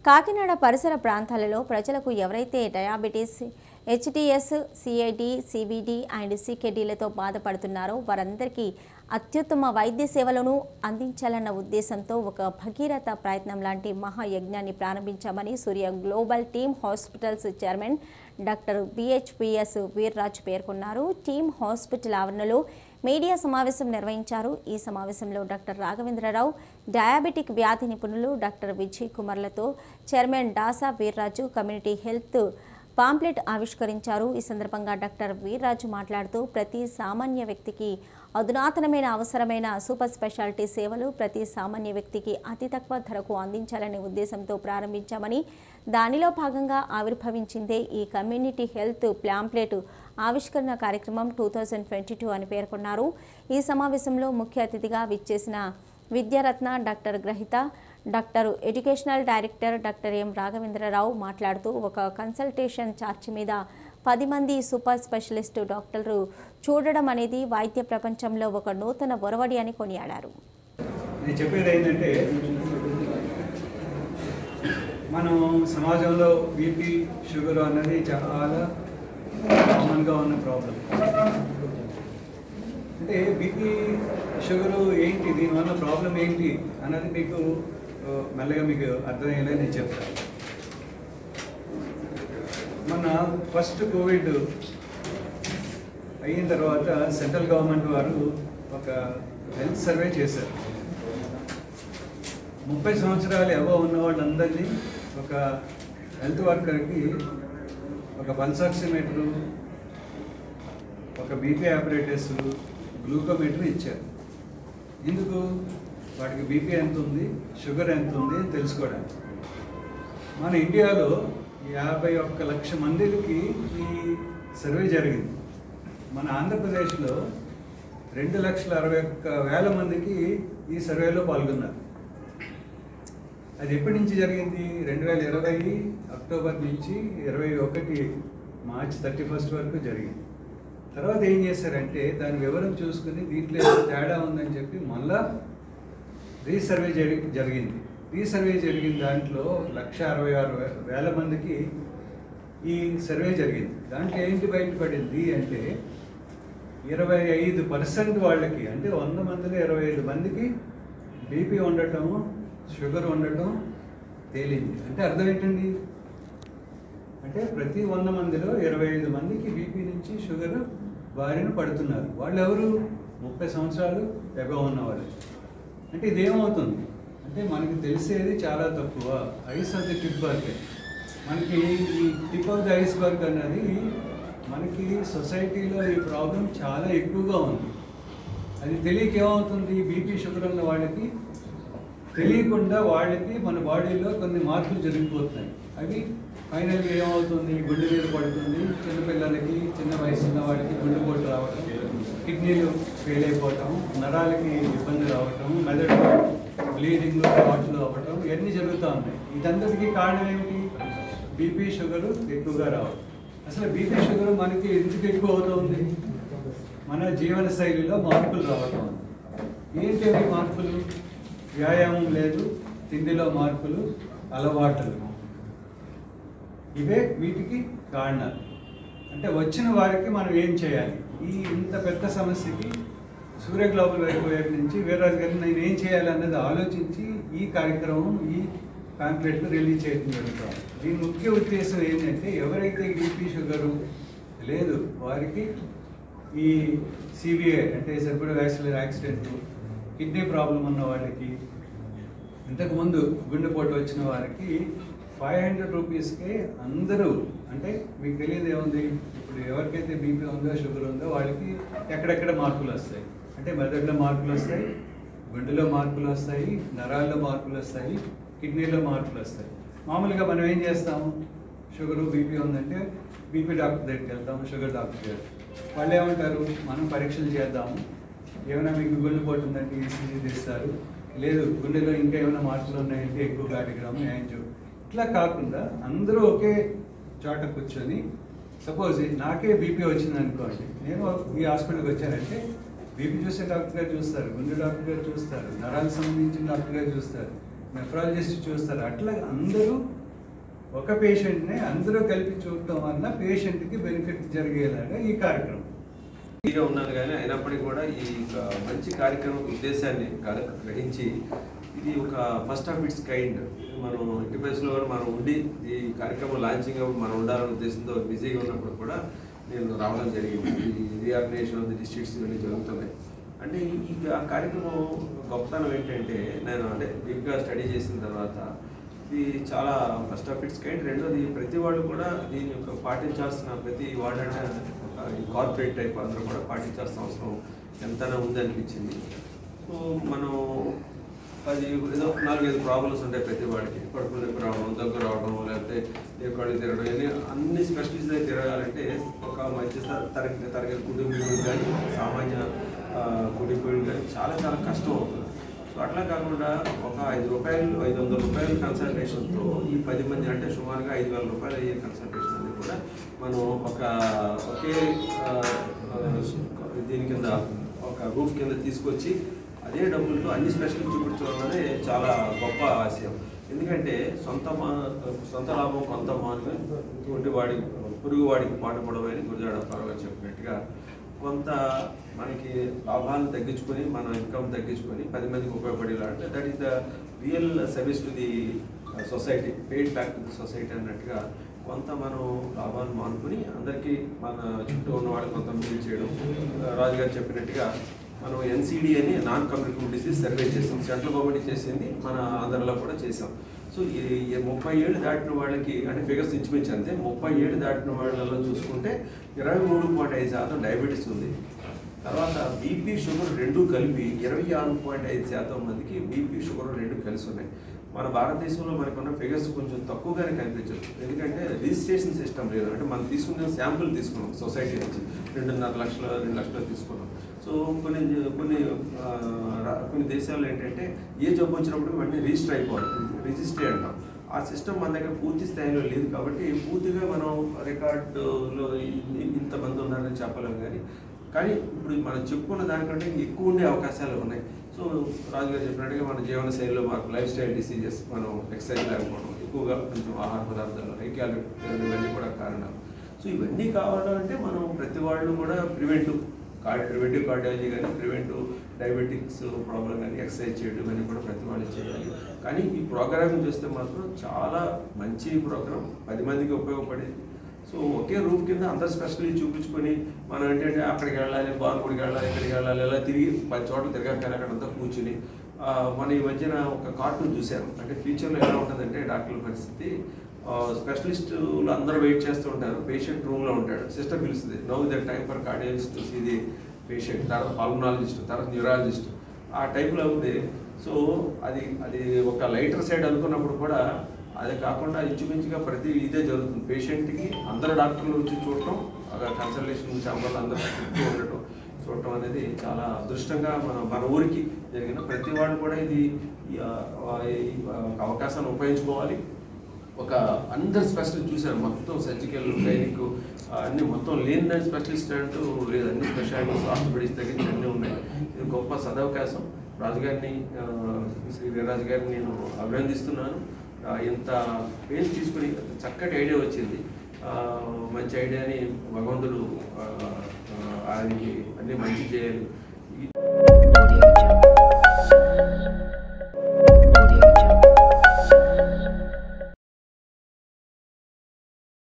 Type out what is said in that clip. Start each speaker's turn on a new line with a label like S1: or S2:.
S1: కాకినాడ పరిసర ప్రాంతాలలో ప్రజలకు ఎవరైతే diabetes HDS CID CBD and సికెడిలతో బాధపడుతున్నారో వారందరికీ అత్యుత్తమ వైద్య సేవలను అందించాలన్న ఉద్దేశంతో ఒక భగీరథ ప్రయత్నం లాంటి మహాయజ్ఞాన్ని ప్రారంభించామని Surya global team hospitals chairman doctor BHPS Veerraj పేర్కొన్నారు టీమ్ హాస్పిటల్ ఆవరణలో మీడియా సమావేశం నిర్వహించారు ఈ సమావేశంలో డాక్టర్ రాఘవేంద్రరావు డయాబెటిక్ వ్యాధి నిపుణులు డాక్టర్ విజయ్ కుమార్లతో chairman Dasa Veerraju community health pamphlet ఆవిష్కరించారు ఈ సందర్భంగా డాక్టర్ వీర్రాజు మాట్లాడుతూ ప్రతి సామాన్య వ్యక్తికి అధునాతనమైన అవసరమైన సూపర్ స్పెషాలిటీ సేవలు ప్రతి సామాన్య వ్యక్తికి అతి తక్కువ ధరకు అందించాలనే ఉద్దేశంతో ప్రారంభించామని దానిలో భాగంగా ఆవిర్భవించిందే ఈ కమ్యూనిటీ హెల్త్ ప్లాంప్లెట్ ఆవిష్కరణ కార్యక్రమం టూ థౌజండ్ ట్వంటీ టూ అని పేర్కొన్నారు ఈ సమావేశంలో ముఖ్య అతిథిగా విచ్చేసిన విద్యారత్న డాక్టర్ గ్రహిత doctor educational director doctor M Raghavendra Rao మాట్లాడుతూ ఒక కన్సల్టేషన్ ఛార్జ్ మీద పది మంది సూపర్ స్పెషలిస్ట్ డాక్టర్లు చూడడం అనేది వైద్య ప్రపంచంలో ఒక నూతన ఒరవడి అని కొనియాడారు
S2: నేను చెప్పేది ఏంటంటే మనం సమాజంలో బీపీ షుగర్ అన్నది చాలా కామన్గా ఉన్న ప్రాబ్లం అంటే బీపీ షుగరు ఏంటి దీనివల్ల ప్రాబ్లం ఏంటి అన్నది మీకు ఆ, మెల్లగా మీకు అర్థమయ్యేలా నేను చెప్తాను మన ఫస్ట్ కోవిడ్ అయిన తర్వాత సెంట్రల్ గవర్నమెంట్ వారు ఒక హెల్త్ సర్వే చేశారు ముప్పై సంవత్సరాలు ఎవో ఉన్న వాళ్ళందరినీ ఒక హెల్త్ వర్కర్కి ఒక పల్స్ ఆక్సిమీటరు ఒక బీపీ ఆపరేటర్స్ గ్లూకోమీటర్ ఇచ్చారు ఎందుకు వాడికి బీపీ ఎంత ఉంది షుగర్ ఎంత ఉంది అని తెలుసుకోవడానికి మన ఇండియాలో యాభై ఒక్క లక్ష మందికి ఈ సర్వే జరిగింది మన ఆంధ్రప్రదేశ్లో రెండు లక్షల అరవై ఒక్క వేల మందికి ఈ సర్వేలో పాల్గొన్నారు అది ఎప్పటి నుంచి జరిగింది రెండు వేల ఇరవై అక్టోబర్ నుంచి ఇరవై ఒకటి మార్చ్ థర్టీ ఫస్ట్ వరకు జరిగింది తర్వాత ఏం చేశారంటే దాని వివరం చూసుకుని దీంట్లో ఏదో తేడా ఉందని చెప్పి మళ్ళా రీసర్వే జరి జరిగింది రీసర్వే జరిగిన దాంట్లో లక్ష అరవై ఆరు వే- వేల మందికి ఈ సర్వే జరిగింది దాంట్లో ఏంటి బయటపడింది అంటే ఇరవై ఐదు పర్సెంట్ వాళ్ళకి అంటే వంద మందిలో ఇరవై ఐదు మందికి బీపీ ఉండటం షుగర్ ఉండటం తేలింది అంటే అర్థం ఏంటండి అంటే ప్రతి వంద మందిలో ఇరవై ఐదు మందికి బీపీ నుంచి షుగర్ బారిన పడుతున్నారు వాళ్ళు ఎవరు ముప్పై సంవత్సరాలు ఎగవ ఉన్నవాళ్ళు అంటే ఇదేమవుతుంది అంటే మనకి తెలిసేది చాలా తక్కువ ice of the tip berg మనకి ఈ tip of the iceberg అన్నది మనకి సొసైటీలో ఈ ప్రాబ్లం చాలా ఎక్కువగా ఉంది అది తెలియక ఏమవుతుంది బీపీ షుగర్ ఉన్న వాళ్ళకి తెలియకుండా వాళ్ళకి మన బాడీలో కొన్ని మార్పులు జరిగిపోతున్నాయి అవి ఫైనల్గా ఏమవుతుంది గుండె మీద పడుతుంది చిన్నపిల్లలకి చిన్న వయసు ఉన్న వాళ్ళకి గుండెపోటు రావటం కిడ్నీలు ఫెయిల్ అయిపోవటం నరాలకి ఇబ్బంది రావటం మెదడు బ్లీడింగ్ వాటిలో అవ్వటం ఇవన్నీ జరుగుతూ ఉన్నాయి ఇదంతటికీ కారణం ఏమిటి బీపీ షుగర్ ఎక్కువగా రావడం అసలు బీపీ షుగర్ మనకి ఎందుకు ఎక్కువ అవుతుంది మన జీవన శైలిలో మార్పులు రావటం ఏంటి అవి మార్పులు వ్యాయామం లేదు తిండిలో మార్పులు అలవాట్లు ఇవే వీటికి కారణాలు అంటే వచ్చిన వారికి మనం ఏం చేయాలి ఈ ఇంత పెద్ద సమస్యకి సూర్య గ్లోబల్ వైపు వైపు నుంచి వీర్రాజు గారిని నేను ఏం చేయాలి అన్నది ఆలోచించి ఈ కార్యక్రమం ఈ పాంప్లెట్లు రిలీజ్ చేయడం జరుగుతుంది దీని ముఖ్య ఉద్దేశం ఏంటంటే ఎవరైతే బీపీ షుగరు లేదు వారికి ఈ సిబిఐ అంటే సెర్బుల్ వ్యాక్సిలర్ యాక్సిడెంట్ కిడ్నీ ప్రాబ్లం ఉన్న వాళ్ళకి ఇంతకుముందు గుండెపోటు వచ్చిన వారికి ఫైవ్ హండ్రెడ్ రూపీస్కే అందరూ అంటే మీకు తెలియదు ఏముంది ఇప్పుడు ఎవరికైతే బీపీ ఉందో షుగర్ ఉందో వాళ్ళకి ఎక్కడెక్కడ మార్పులు వస్తాయి అంటే మెదడులో మార్పులు వస్తాయి గుండెలో మార్పులు వస్తాయి నరాల్లో మార్పులు వస్తాయి కిడ్నీలో మార్పులు వస్తాయి మామూలుగా మనం ఏం చేస్తాము షుగరు బీపీ ఉందంటే బీపీ డాక్టర్ దగ్గరికి వెళ్తాము షుగర్ డాక్టర్ దగ్గర వాళ్ళు ఏమంటారు మనం పరీక్షలు చేద్దాము ఏమైనా మీకు గుండెపోటు ఉందంటే ఈసీజీ తీస్తారు లేదు గుండెలో ఇంకా ఏమైనా మార్పులు ఉన్నాయంటే ఎక్కువ కార్డిగ్రామ్ యాంజో ఇట్లా కాకుండా అందరూ ఒకే చోట కూర్చొని సపోజ్ నాకే బీపీ వచ్చింది అనుకోండి నేను ఈ హాస్పిటల్కి వచ్చానంటే బీపీ చూసే డాక్టర్ గారు చూస్తారు గుండె డాక్టర్ గారు చూస్తారు నరాలకు సంబంధించిన డాక్టర్ గారు చూస్తారు నెఫ్రాలజిస్ట్ చూస్తారు అట్లా అందరూ ఒక పేషెంట్ని అందరూ కలిపి చూడటం వల్ల పేషెంట్కి బెనిఫిట్ జరిగేలాగా ఈ కార్యక్రమం
S3: ఫ్రీగా ఉన్నాను కానీ అయినప్పటికీ కూడా ఈ ఒక మంచి కార్యక్రమం ఉద్దేశాన్ని గ- గ్రహించి ఇది ఒక ఫస్ట్ ఆఫ్ ఇట్స్ కైండ్ మనం ఇంటి ప్లేస్లో కూడా మనం ఉండి ఈ కార్యక్రమం లాంచింగ్ అప్పుడు మనం ఉండాలనే ఉద్దేశంతో బిజీగా ఉన్నప్పుడు కూడా నేను రావడం జరిగింది ఈ రీఆర్గనైజేషన్ ఆఫ్ ది డిస్ట్రిక్ట్స్ ఇవన్నీ జరుగుతున్నాయి అంటే ఈ ఈ ఆ కార్యక్రమం గొప్పతనం ఏంటంటే నేను అంటే డీప్గా స్టడీ చేసిన తర్వాత ఇది చాలా ఫస్ట్ ఆఫ్ ఇట్స్ కైండ్ రెండోది ప్రతి వాళ్ళు కూడా దీని యొక్క పాటించాల్సిన ప్రతి వార్డ్ అంటే ఒక ఈ కార్పొరేట్ టైప్ అందరూ కూడా పాటించాల్సిన అవసరం ఎంతైనా ఉందనిపించింది సో మనం అది ఏదో నాలుగైదు ప్రాబ్లమ్స్ ఉంటాయి ప్రతి వాడికి కడుపు నొప్పి రావడం దగ్గు రావడం లేకపోతే ఎక్కడికి తిరగడం ఇవన్నీ అన్ని స్పెషలిస్ట్ దగ్గర తిరగాలంటే ఒక మధ్య తరగతి తరగతి కుటుంబీకుడు కానీ సామాన్య ఆ, కుటుంబీకుడు కానీ చాలా చాలా కష్టం అవుతుంది సో అట్లా కాకుండా ఒక ఐదు రూపాయలు ఐదు వందల రూపాయల కన్సల్టేషన్తో ఈ పది మంది అంటే సుమారుగా ఐదు వేల రూపాయలు అయ్యే కన్సల్టేషన్ అనేది కూడా మనం ఒక ఒకే ఆ, ఆ, దీని కింద ఒక రూఫ్ కింద తీసుకొచ్చి అదే డబ్బులతో అన్ని స్పెషల్ చూపించడం అనేది చాలా గొప్ప ఆశయం ఎందుకంటే సొంత మా సొంత లాభం కొంత మాను తోటి వాడి పురుగు వాడికి పాటుపడమని అని గురజాడ అప్పారావు గారు చెప్పినట్టుగా కొంత మనకి లాభాలను తగ్గించుకొని మన ఇన్కమ్ తగ్గించుకొని పది మందికి ఉపయోగపడేలా అంటే that is the real service to the society paid back to the society అన్నట్టుగా కొంత మనం లాభాలు మానుకొని అందరికీ మన చుట్టూ ఉన్న వాళ్ళకి కొంత మేలు చేయడం ఆ, రాజుగారు చెప్పినట్టుగా మనం ఎన్సిడి అని నాన్ కమ్యూనికబుల్ డిసీజ్ సర్వే చేసాం సెంట్రల్ గవర్నమెంట్ చేసింది మన ఆంధ్రలో కూడా చేసాం సో ఈ ఈ ముప్పై ఏళ్ళు దాటిన వాళ్ళకి అంటే ఫిగర్స్ ఇంచుమించు అంతే ముప్పై ఏళ్ళు దాటిన వాళ్ళలో చూసుకుంటే ఇరవై మూడు పాయింట్ ఐదు శాతం డయాబెటీస్ ఉంది తర్వాత బీపీ షుగర్ రెండు కలిపి ఇరవై ఆరు పాయింట్ ఐదు శాతం మందికి బీపీ షుగర్ రెండు కలిసి ఉన్నాయి మన భారతదేశంలో మనకు ఉన్న ఫిగర్స్ కొంచెం తక్కువగానే కనిపించచ్చు ఎందుకంటే రిజిస్ట్రేషన్ సిస్టమ్ లేదు అంటే మనం తీసుకున్న శాంపుల్ తీసుకున్నాం సొసైటీ నుంచి రెండున్నర లక్షల రెండు లక్షలు తీసుకున్నాం సో కొన్ని కొన్ని ఆ, రా- కొన్ని దేశాల్లో ఏంటంటే ఏ జబ్బు వచ్చినప్పుడు వెంటనే రిజిస్టర్ అయిపోవాలి రిజిస్ట్రీ అంటాం ఆ సిస్టమ్ మన దగ్గర పూర్తి స్థాయిలో లేదు కాబట్టి పూర్తిగా మనం రికార్డులో ఇ- ఇంతమంది ఉన్నారని చెప్పలేము కానీ కానీ ఇప్పుడు మనం చెప్పుకున్న దానికంటే ఎక్కువ ఉండే అవకాశాలు ఉన్నాయి సో రాజుగారు చెప్పినట్టుగా మన జీవన శైలిలో మార్పు లైఫ్ స్టైల్ డిసీజెస్ మనం ఎక్సర్సైజ్ లేకపోవడం ఎక్కువగా కొంచెం ఆహార పదార్థాలు హై క్యాలరీ ఇవన్నీ కూడా కారణాలు సో ఇవన్నీ కావాలంటే మనం ప్రతి వాళ్ళు కూడా ప్రివెంటివ్ కార్డ్ ప్రివెంటివ్ కార్డియాలజీ కానీ ప్రివెంటివ్ డయాబెటిక్స్ ప్రాబ్లం కానీ ఎక్సర్సైజ్ చేయడం ఇవన్నీ కూడా ప్రతి వాళ్ళు చేయాలి కానీ ఈ ప్రోగ్రామ్ చూస్తే మాత్రం చాలా మంచి ప్రోగ్రామ్ పది మందికి ఉపయోగపడేది సో ఒకే రూఫ్ కింద అందరు స్పెషల్లీ చూపించుకొని మనం ఏంటంటే అక్కడికి వెళ్ళాలి బాన్గుడికి వెళ్ళాలి ఇక్కడికి వెళ్ళాలి ఇలా తిరిగి పది చోట్ల తిరగక్కర్లేదు అక్కడంతా కూర్చుని ఆ, మన ఈ మధ్యన ఒక కార్టూన్ చూశాను అంటే ఫ్యూచర్లో ఎలా ఉంటుందంటే డాక్టర్ల పరిస్థితి స్పెషలిస్టులు అందరూ వెయిట్ చేస్తూ ఉంటారు పేషెంట్ రూమ్లో ఉంటాడు సిస్టర్ పిలుస్తుంది now the time for cardiologist see the patient తర్వాత పల్మనాలజిస్ట్ తర్వాత న్యూరాలజిస్ట్ ఆ టైప్లో ఉంది సో అది అది ఒక లైటర్ సైడ్ అనుకున్నప్పుడు కూడా అదే కాకుండా ఇంచుమించుగా ప్రతి ఇదే జరుగుతుంది పేషెంట్కి అందరు డాక్టర్లు వచ్చి చూడటం కన్సల్టేషన్ ఛాంబర్లు అందరూ చుట్టూ ఉండటం చూడటం అనేది చాలా అదృష్టంగా మన మన ఊరికి జరిగిన ప్రతి వాళ్ళు కూడా ఇది ఈ, ఆ, ఈ, ఆ, అవకాశాన్ని ఉపయోగించుకోవాలి ఒక అందరు స్పెషలిస్ట్ చూశారు మొత్తం సర్జికల్ గైనిక్ అన్ని మొత్తం లేని స్పెషలిస్ట్ అంటూ లేదు అన్ని స్పెషాలిటీస్ ఆర్థోపెడిక్స్ దగ్గర నుంచి అన్నీ ఉన్నాయి ఇది గొప్ప సదవకాశం రాజుగారిని ఆ, శ్రీ వీరరాజు గారిని నేను అభినందిస్తున్నాను ఆ, ఇంత పేస్ తీసుకుని చక్కటి ఐడియా వచ్చింది ఆ, మంచి ఐడియాని భగవంతుడు ఆ, ఆ, ఆయనకి అన్ని మంచి చేయాలి